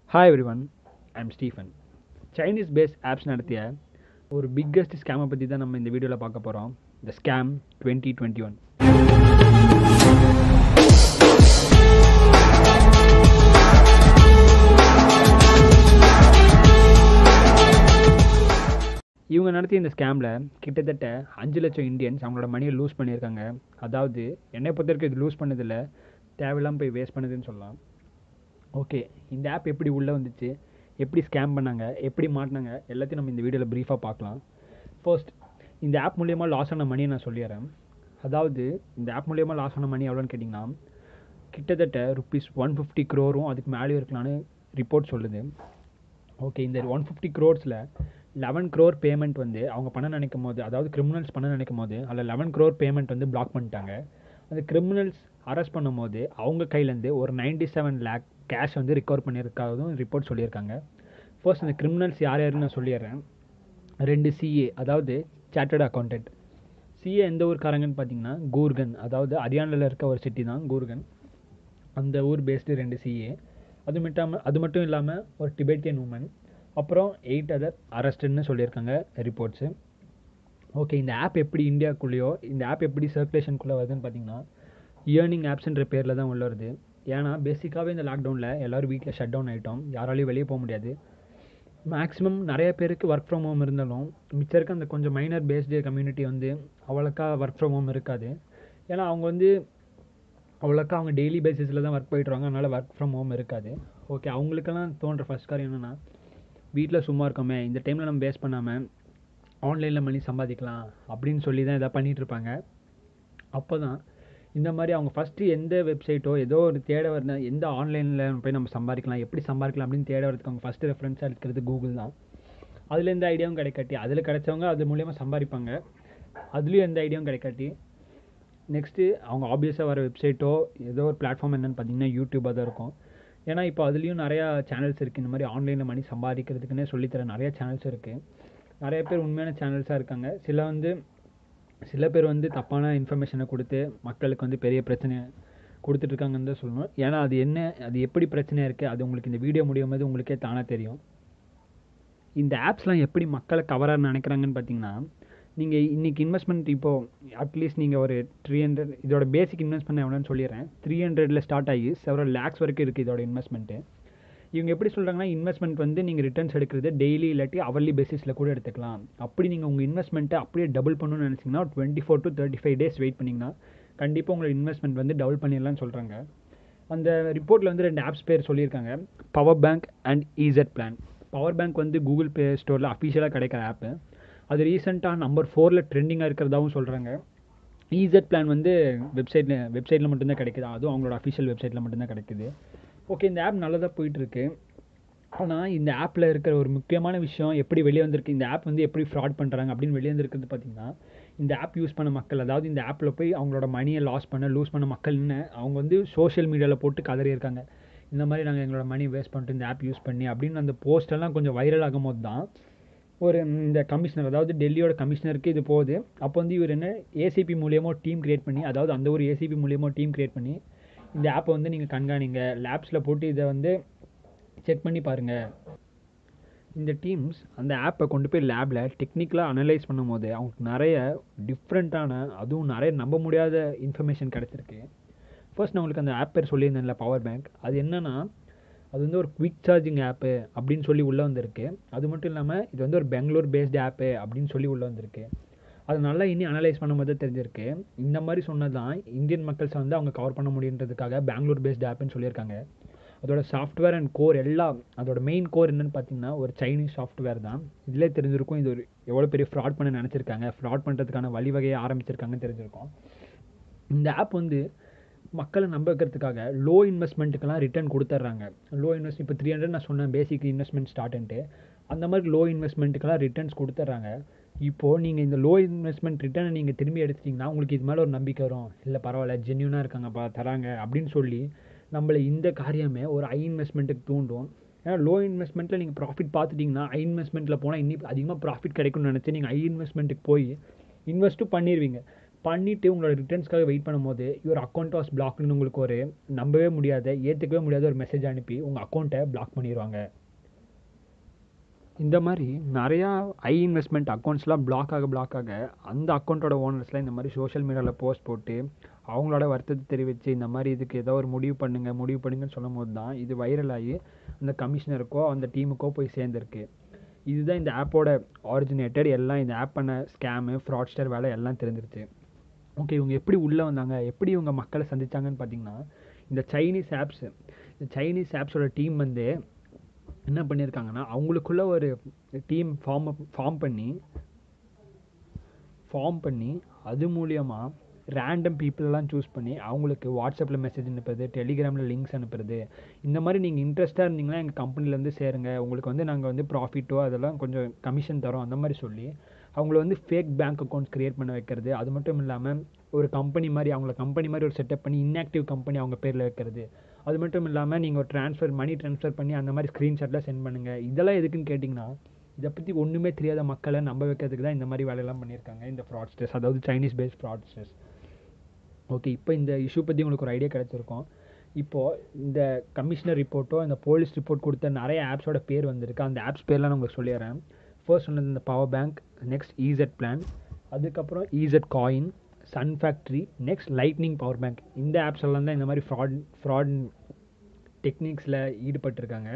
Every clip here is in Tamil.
hi everyone I'm Stephen Chinese base apps நடத்திய ஒரு பிக்கஸ்ட் ஸ்கேமை பற்றி தான் நம்ம இந்த வீடியோவில் பார்க்க போகிறோம் the scam twenty twenty one இவங்க நடத்திய இந்த ஸ்கேமில் கிட்டத்தட்ட அஞ்சு லட்சம் இந்தியன்ஸ் அவங்களோட மணியை லூஸ் பண்ணியிருக்காங்க அதாவது என்னை பொறுத்த வரைக்கும் இது லூஸ் பண்ணதில்ல தேவையில்லாமல் போய் வேஸ்ட் பண்ணுதுன்னு சொல்லலாம் ஓகே இந்த ஆப் எப்படி உள்ளே வந்துச்சு எப்படி ஸ்கேம் பண்ணாங்க எப்படி மாட்டினாங்க எல்லாத்தையும் நம்ம இந்த வீடியோவில் ப்ரீஃபாக பார்க்கலாம் ஃபர்ஸ்ட் இந்த ஆப் மூலயமா லாஸ் ஆன மணியை நான் சொல்லிடுறேன் அதாவது இந்த ஆப் மூலயமா லாஸ் ஆன மணி எவ்வளோன்னு கேட்டிங்கன்னா கிட்டத்தட்ட ருபீஸ் ஒன் ஃபிஃப்டி க்ரோரும் அதுக்கு மேலேயும் இருக்கலான்னு ரிப்போர்ட் சொல்லுது ஓகே இந்த ஒன் ஃபிஃப்டி க்ரோர்ஸில் லெவன் க்ரோர் பேமெண்ட் வந்து அவங்க பண்ண நினைக்கும் போது அதாவது கிரிமினல்ஸ் பண்ண நினைக்கும் போது அதில் லெவன் க்ரோர் பேமெண்ட் வந்து பிளாக் பண்ணிட்டாங்க அந்த கிரிமினல்ஸ் அரெஸ்ட் பண்ணும்போது அவங்க கையிலேருந்து ஒரு நைன்டி செவன் லேக் கேஷ் வந்து ரிகவர் பண்ணியிருக்காதும் ரிப்போர்ட் சொல்லியிருக்காங்க ஃபர்ஸ்ட் அந்த கிரிமினல்ஸ் யார் யாருன்னு நான் சொல்லிடுறேன் ரெண்டு சிஏ அதாவது சார்ட்டர்ட் அக்கௌண்டன்ட் சிஏ எந்த ஊருக்காரங்கன்னு பார்த்தீங்கன்னா கூர்கன் அதாவது ஹரியானாவில் இருக்க ஒரு சிட்டி தான் கூர்கன் அந்த ஊர் பேஸ்டு ரெண்டு சிஏ அது மட்டும் அது மட்டும் இல்லாமல் ஒரு டிபேட்டியன் உமன் அப்புறம் எயிட் அதர் அரெஸ்டட்னு சொல்லியிருக்காங்க ரிப்போர்ட்ஸு ஓகே இந்த ஆப் எப்படி இந்தியாக்குள்ளேயோ இந்த ஆப் எப்படி சர்க்குலேஷனுக்குள்ளே வருதுன்னு பார்த்தீங்கன்னா இயர்னிங் ஆப்ஸ்ன்ற பேரில் தான் உள்ள வருது ஏன்னா பேசிக்காகவே இந்த லாக்டவுனில் எல்லோரும் வீட்டில் ஷட் டவுன் ஆகிட்டோம் யாராலையும் வெளியே போக முடியாது மேக்ஸிமம் நிறைய பேருக்கு ஒர்க் ஃப்ரம் ஹோம் இருந்தாலும் மிச்சம் இருக்க அந்த கொஞ்சம் மைனர் பேஸ்டு கம்யூனிட்டி வந்து அவ்வளோக்கா ஒர்க் ஃப்ரம் ஹோம் இருக்காது ஏன்னா அவங்க வந்து அவ்வளோக்கா அவங்க டெய்லி பேசிஸில் தான் ஒர்க் போயிட்டுருவாங்க அதனால் ஒர்க் ஃப்ரம் ஹோம் இருக்காது ஓகே அவங்களுக்கெல்லாம் தோன்ற ஃபஸ்ட் காரியம் என்னென்னா வீட்டில் சும்மா இருக்கோமே இந்த டைமில் நம்ம வேஸ்ட் பண்ணாமல் ஆன்லைனில் மணி சம்பாதிக்கலாம் அப்படின்னு சொல்லி தான் எதாவது பண்ணிகிட்ருப்பாங்க அப்போ தான் இந்த மாதிரி அவங்க ஃபஸ்ட்டு எந்த வெப்சைட்டோ ஏதோ ஒரு தேட வர எந்த ஆன்லைனில் போய் நம்ம சம்பாதிக்கலாம் எப்படி சம்பாதிக்கலாம் அப்படின்னு தேட வரதுக்கு அவங்க ஃபஸ்ட்டு ரெஃபரன்ஸாக இருக்கிறது கூகுள் தான் அதில் எந்த ஐடியாவும் கிடைக்காட்டி அதில் கிடைச்சவங்க அது மூலியமாக சம்பாதிப்பாங்க அதுலேயும் எந்த ஐடியாவும் கிடைக்காட்டி நெக்ஸ்ட்டு அவங்க ஆப்வியஸாக வர வெப்சைட்டோ ஏதோ ஒரு பிளாட்ஃபார்ம் என்னென்னு பார்த்தீங்கன்னா யூடியூபாக தான் இருக்கும் ஏன்னா இப்போ அதுலேயும் நிறையா சேனல்ஸ் இருக்குது இந்த மாதிரி ஆன்லைனில் மணி சம்பாதிக்கிறதுக்குன்னே சொல்லித்தர நிறைய சேனல்ஸ் இருக்குது நிறைய பேர் உண்மையான சேனல்ஸாக இருக்காங்க சில வந்து சில பேர் வந்து தப்பான இன்ஃபர்மேஷனை கொடுத்து மக்களுக்கு வந்து பெரிய பிரச்சனை கொடுத்துட்ருக்காங்கன்னு தான் சொல்லணும் ஏன்னா அது என்ன அது எப்படி பிரச்சனையாக இருக்குது அது உங்களுக்கு இந்த வீடியோ முடியும் போது உங்களுக்கே தானாக தெரியும் இந்த ஆப்ஸ்லாம் எப்படி மக்களை கவராக நினைக்கிறாங்கன்னு பார்த்தீங்கன்னா நீங்கள் இன்றைக்கி இன்வெஸ்ட்மெண்ட் இப்போது அட்லீஸ்ட் நீங்கள் ஒரு த்ரீ ஹண்ட்ரட் இதோட பேசிக் இன்வெஸ்ட்மெண்ட் எவ்வளோன்னு சொல்லிடுறேன் த்ரீ ஹண்ட்ரடில் ஸ்டார்ட் ஆகி செவரல் லேக்ஸ் வரைக்கும் இருக்குது இதோட இன்வெஸ்ட்மெண்ட்டு இவங்க எப்படி சொல்கிறாங்கன்னா இன்வெஸ்ட்மெண்ட் வந்து நீங்கள் ரிட்டர்ன்ஸ் எடுக்கிறது டெய்லி இல்லாட்டி அவர்லி பேசிஸில் கூட எடுத்துக்கலாம் அப்படி நீங்கள் உங்கள் இன்வெஸ்ட்மெண்ட்டை அப்படியே டபுள் பண்ணணும்னு நினச்சிங்கன்னா twenty four to thirty five days wait பண்ணிங்கன்னா கண்டிப்பாக உங்களோட இன்வெஸ்ட்மெண்ட் வந்து டபுள் பண்ணிடலாம்னு சொல்கிறாங்க அந்த ரிப்போர்ட்டில் வந்து ரெண்டு ஆப்ஸ் பேர் சொல்லியிருக்காங்க power bank and EZ plan power bank வந்து கூகுள் ப்ளே ஸ்டோரில் அஃபிஷியலாக கிடைக்கிற ஆப்பு அது ரீசெண்டாக நம்பர் ஃபோரில் ட்ரெண்டிங்காக இருக்கிறதாவும் சொல்கிறாங்க ஈசட் பிளான் வந்து வெப்சைட்டில் வெப்சைட்டில் மட்டும்தான் கிடைக்குது அதுவும் அவங்களோட அஃபிஷியல் வெப்சைட்டில் மட்டும்தான் கிடைக்குது ஓகே இந்த ஆப் நல்லதாக போயிட்டுருக்கு ஆனால் இந்த ஆப்பில் இருக்கிற ஒரு முக்கியமான விஷயம் எப்படி வெளியே வந்திருக்கு இந்த ஆப் வந்து எப்படி ஃப்ராட் பண்ணுறாங்க அப்படின்னு வெளியே வந்திருக்கிறது பார்த்தீங்கன்னா இந்த ஆப் யூஸ் பண்ண மக்கள் அதாவது இந்த ஆப்பில் போய் அவங்களோட மணியை லாஸ் பண்ண லூஸ் பண்ண மக்கள்னு அவங்க வந்து சோஷியல் மீடியாவில் போட்டு கதறி இருக்காங்க இந்த மாதிரி நாங்கள் எங்களோட மணி வேஸ்ட் பண்ணிட்டு இந்த ஆப் யூஸ் பண்ணி அப்படின்னு அந்த போஸ்டெல்லாம் கொஞ்சம் வைரல் ஆகும் போது தான் ஒரு இந்த கமிஷனர் அதாவது டெல்லியோட கமிஷனருக்கு இது போகுது அப்போ வந்து இவர் என்ன ஏசிபி மூலியமாக டீம் க்ரியேட் பண்ணி அதாவது அந்த ஒரு ஏசிபி மூலியமாக டீம் க்ரியேட் பண்ணி இந்த ஆப்பை வந்து நீங்கள் கண்காணிங்க லேப்ஸில் போட்டு இதை வந்து செக் பண்ணி பாருங்கள் இந்த டீம்ஸ் அந்த ஆப்பை கொண்டு போய் லேபில் டெக்னிக்கலாக அனலைஸ் பண்ணும்போது அவங்களுக்கு நிறைய டிஃப்ரெண்ட்டான அதுவும் நிறைய நம்ப முடியாத இன்ஃபர்மேஷன் கிடச்சிருக்கு ஃபர்ஸ்ட் நான் உங்களுக்கு அந்த ஆப் பேர் சொல்லியிருந்தேன்ல பவர் பேங்க் அது என்னென்னா அது வந்து ஒரு குவிக் சார்ஜிங் ஆப்பு அப்படின்னு சொல்லி உள்ளே வந்திருக்கு அது மட்டும் இல்லாமல் இது வந்து ஒரு பெங்களூர் பேஸ்டு ஆப்பு அப்படின்னு சொல்லி உள்ளே வந்திருக்கு அது நல்லா இனி அனலைஸ் பண்ணும்போது தெரிஞ்சிருக்கு இந்த மாதிரி சொன்னது தான் இந்தியன் மக்கள்ஸை வந்து அவங்க கவர் பண்ண முடியுன்றதுக்காக பெங்களூர் பேஸ்டு ஆப்புன்னு சொல்லியிருக்காங்க அதோட சாஃப்ட்வேர் அண்ட் கோர் எல்லாம் அதோட மெயின் கோர் என்னென்னு பார்த்தீங்கன்னா ஒரு சைனீஸ் சாஃப்ட்வேர் தான் இதிலே தெரிஞ்சிருக்கும் இது ஒரு எவ்வளோ பெரிய ஃப்ராட் பண்ண நினச்சிருக்காங்க ஃப்ராட் பண்ணுறதுக்கான வழிவகையை ஆரம்பிச்சிருக்காங்கன்னு தெரிஞ்சிருக்கும் இந்த ஆப் வந்து மக்களை நம்ப வைக்கிறதுக்காக லோ இன்வெஸ்ட்மெண்ட்டுக்கெல்லாம் ரிட்டர்ன் கொடுத்துட்றாங்க லோ இன்வெஸ்ட் இப்போ த்ரீ ஹண்ட்ரட் நான் சொன்னேன் பேசிக் இன்வெஸ்ட்மெண்ட் ஸ்டார்ட்ன்ட்டு அந்த மாதிரி லோ இன்வெஸ்ட்மெண்ட்டுக்கெல்லாம் ரிட்டர்ன்ஸ் கொடுத்துட்றாங்க இப்போது நீங்கள் இந்த லோ இன்வெஸ்ட்மெண்ட் ரிட்டர்னை நீங்கள் திரும்பி எடுத்துட்டிங்கன்னா உங்களுக்கு இது மேலே ஒரு நம்பிக்கை வரும் இல்லை பரவாயில்ல ஜென்யூனாக இருக்காங்கப்பா தராங்க அப்படின்னு சொல்லி நம்மளை இந்த காரியமே ஒரு ஐ இன்வெஸ்ட்மெண்ட்டுக்கு தூண்டும் ஏன்னா லோ இன்வெஸ்ட்மெண்ட்டில் நீங்கள் ப்ராஃபிட் பார்த்துட்டிங்கன்னா ஐ இன்வெஸ்ட்மெண்ட்டில் போனால் இன்னும் அதிகமாக ப்ராஃபிட் கிடைக்கும்னு நினச்சி நீங்கள் ஐ இன்வெஸ்ட்மெண்ட்டுக்கு போய் இன்வெஸ்ட்டும் பண்ணிடுவீங்க பண்ணிவிட்டு உங்களோட ரிட்டர்ன்ஸ்க்காக வெயிட் பண்ணும்போது யுவர் அக்கௌண்ட் வாஸ் பிளாக்னு உங்களுக்கு ஒரு நம்பவே முடியாத ஏற்றுக்கவே முடியாத ஒரு மெசேஜ் அனுப்பி உங்கள் அக்கௌண்ட்டை பிளாக் பண்ணிடுவாங்க இந்த மாதிரி நிறையா ஐ இன்வெஸ்ட்மெண்ட் அக்கௌண்ட்ஸ்லாம் பிளாக் ஆக பிளாக் ஆக அந்த அக்கௌண்ட்டோட ஓனர்ஸ்லாம் இந்த மாதிரி சோஷியல் மீடியாவில் போஸ்ட் போட்டு அவங்களோட வருத்தத்தை தெரிவித்து இந்த மாதிரி இதுக்கு ஏதோ ஒரு முடிவு பண்ணுங்கள் முடிவு பண்ணுங்கன்னு சொல்லும் போது தான் இது வைரல் ஆகி அந்த கமிஷனருக்கோ அந்த டீமுக்கோ போய் சேர்ந்துருக்கு இதுதான் இந்த ஆப்போட ஆரிஜினேட்டர் எல்லாம் இந்த ஆப் பண்ண ஸ்கேமு ஃப்ராட்ஸ்டர் வேலை எல்லாம் தெரிஞ்சிருச்சு ஓகே இவங்க எப்படி உள்ளே வந்தாங்க எப்படி இவங்க மக்களை சந்திச்சாங்கன்னு பார்த்தீங்கன்னா இந்த சைனீஸ் ஆப்ஸ் இந்த சைனீஸ் ஆப்ஸோட டீம் வந்து என்ன பண்ணியிருக்காங்கன்னா அவங்களுக்குள்ள ஒரு டீம் ஃபார்ம் ஃபார்ம் பண்ணி ஃபார்ம் பண்ணி அது மூலியமாக ரேண்டம் பீப்புளெல்லாம் சூஸ் பண்ணி அவங்களுக்கு வாட்ஸ்அப்பில் மெசேஜ் அனுப்புறது டெலிகிராமில் லிங்க்ஸ் அனுப்புறது இந்த மாதிரி நீங்கள் இன்ட்ரெஸ்ட்டாக இருந்தீங்கன்னா எங்கள் கம்பெனிலேருந்து சேருங்க உங்களுக்கு வந்து நாங்கள் வந்து ப்ராஃபிட்டோ அதெல்லாம் கொஞ்சம் கமிஷன் தரோம் அந்த மாதிரி சொல்லி அவங்கள வந்து ஃபேக் பேங்க் அக்கௌண்ட்ஸ் க்ரியேட் பண்ண வைக்கிறது அது மட்டும் இல்லாமல் ஒரு கம்பெனி மாதிரி அவங்கள கம்பெனி மாதிரி ஒரு செட்டப் பண்ணி இன்ஆக்டிவ் கம்பெனி அவங்க பேரில் வைக்கிறது அது மட்டும் இல்லாமல் நீங்கள் ஒரு ட்ரான்ஸ்ஃபர் மணி ட்ரான்ஸ்ஃபர் பண்ணி அந்த மாதிரி ஸ்க்ரீன்ஷாட்லாம் சென்ட் பண்ணுங்கள் இதெல்லாம் எதுக்குன்னு கேட்டிங்கன்னா இதை பற்றி ஒன்றுமே தெரியாத மக்களை நம்ப வைக்கிறதுக்கு தான் இந்த மாதிரி வேலையெல்லாம் பண்ணியிருக்காங்க இந்த ஃப்ராட்ஸ்டர்ஸ் அதாவது சைனீஸ் பேஸ்ட் ஃப்ராட்ஸ்டர்ஸ் ஓகே இப்போ இந்த இஷ்யூ பற்றி உங்களுக்கு ஒரு ஐடியா கிடச்சிருக்கும் இப்போது இந்த கமிஷனர் ரிப்போர்ட்டோ இந்த போலீஸ் ரிப்போர்ட் கொடுத்த நிறைய ஆப்ஸோட பேர் வந்திருக்கு அந்த ஆப்ஸ் பேர்லாம் நான் உங்களுக்கு சொல்லிடுறேன் ஃபர்ஸ்ட் சொன்னது இந்த power bank next EZ plan அதுக்கப்புறம் EZ coin sun factory next lightning power bank இந்த ஆப்ஸ் எல்லாம் தான் இந்த மாதிரி ஃப்ராட் ஃப்ராட் டெக்னிக்ஸில் ஈடுபட்டிருக்காங்க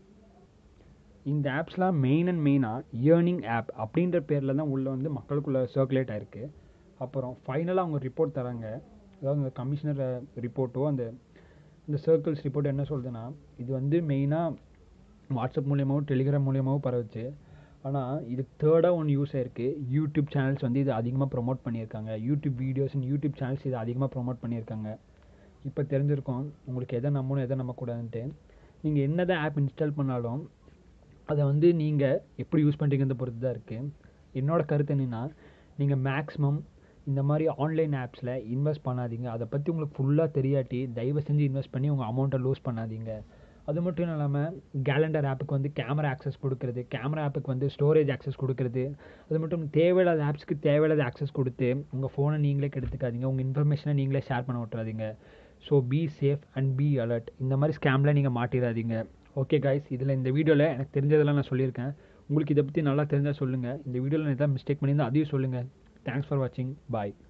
இந்த ஆப்ஸ்லாம் மெயின் அண்ட் மெயினாக ஏர்னிங் ஆப் அப்படின்ற பேரில் தான் உள்ளே வந்து மக்களுக்குள்ளே சர்க்குலேட் ஆயிருக்கு அப்புறம் ஃபைனலாக அவங்க ரிப்போர்ட் தராங்க அதாவது இந்த கமிஷனர் ரிப்போர்ட்டோ அந்த இந்த சர்க்கிள்ஸ் ரிப்போர்ட் என்ன சொல்லுதுன்னா இது வந்து மெயினாக வாட்ஸ்அப் மூலியமாகவும் டெலிகிராம் மூலியமாகவும் பரவுச்சு ஆனால் இது தேர்டாக ஒன்று யூஸ் ஆயிருக்கு யூடியூப் சேனல்ஸ் வந்து இது அதிகமாக ப்ரொமோட் பண்ணியிருக்காங்க YouTube videos and YouTube channels இது அதிகமாக ப்ரொமோட் பண்ணியிருக்காங்க இப்போ தெரிஞ்சிருக்கும் உங்களுக்கு எதை நம்பணும் எதை நம்பக்கூடாதுன்ட்டு நீங்கள் என்ன தான் ஆப் இன்ஸ்டால் பண்ணாலும் அதை வந்து நீங்கள் எப்படி யூஸ் பண்ணுறீங்கிறத பொறுத்து தான் இருக்குது என்னோட கருத்து என்னென்னா நீங்கள் மேக்ஸிமம் இந்த மாதிரி ஆன்லைன் ஆப்ஸில் இன்வெஸ்ட் பண்ணாதீங்க அதை பற்றி உங்களுக்கு ஃபுல்லாக தெரியாட்டி தயவு செஞ்சு இன்வெஸ்ட் பண்ணி உங்கள் அமௌண்ட்டை லூஸ் பண்ணாதீங்க அது மட்டும் இல்லாமல் கேலண்டர் ஆப்புக்கு வந்து கேமரா ஆக்சஸ் கொடுக்குறது கேமரா ஆப்புக்கு வந்து ஸ்டோரேஜ் ஆக்சஸ் கொடுக்குறது அது மட்டும் தேவையில்லாத ஆப்ஸ்க்கு தேவையில்லாத ஆக்சஸ் கொடுத்து உங்கள் ஃபோனை நீங்களே கெடுத்துக்காதீங்க உங்கள் இன்ஃபர்மேஷனை நீங்களே ஷேர் பண்ண விட்றாதீங்க so be safe and be alert இந்த மாதிரி ஸ்கேமில் நீங்கள் மாட்டிடாதீங்க ஓகே காய்ஸ் இதில் இந்த வீடியோவில் எனக்கு தெரிஞ்சதெல்லாம் நான் சொல்லியிருக்கேன் உங்களுக்கு இதை பற்றி நல்லா தெரிஞ்சால் சொல்லுங்கள் இந்த வீடியோவில் நான் எதாவது மிஸ்டேக் பண்ணியிருந்தால் அதையும் சொல்லுங்கள் தேங்க்ஸ் ஃபார் வாட்சிங் பாய்